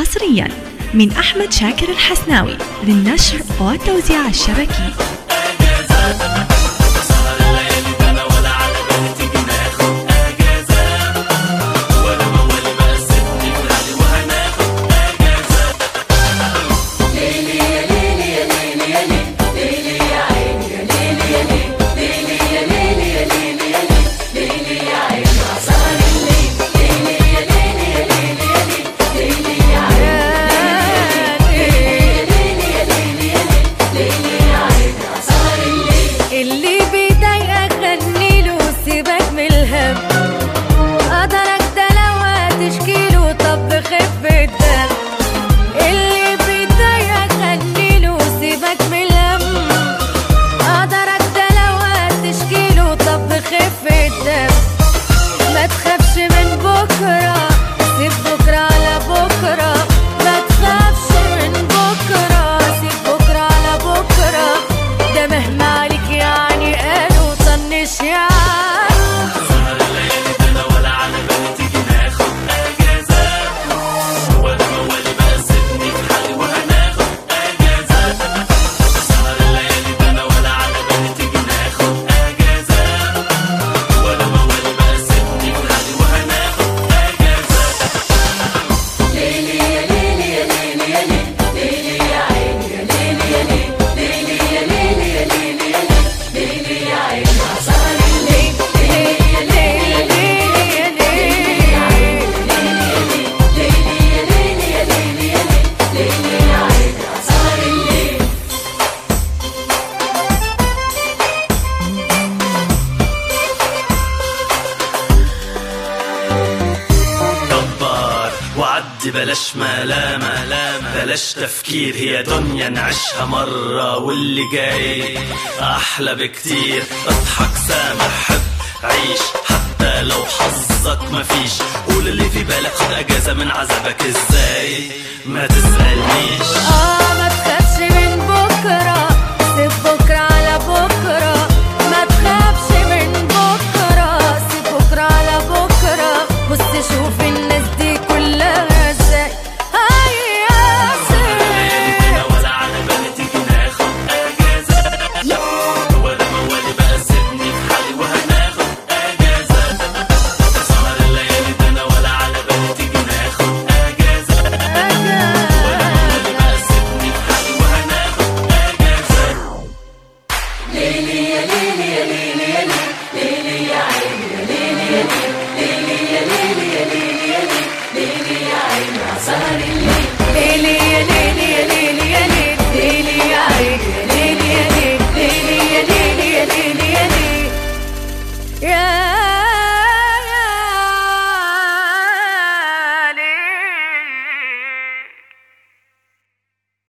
حصريا من أحمد شاكر الحسناوي للنشر والتوزيع الشبكي اللي بيضايقك غنيله سيبك من الهم قدرك ده لو هتشكيله طب خف الدم اللي بيضايقك غنيله سيبك من الهم قدرك ده لو هتشكيله طب خف الدم ما تخافش من بكرة سيب بكرة على بكرة ما تخافش من بكرة سيب بكرة على بكرة ده مهما عليك يعني قالوا طنش يعني كبر وعدي بلاش ملامة بلاش تفكير هي دنيا نعيشها مرة واللي جاي أحلى بكتير اضحك سامح حب عيش حتى لو حظك مفيش قول اللي في بالك خد أجازة من عذابك ازاي ما تسألنيش آه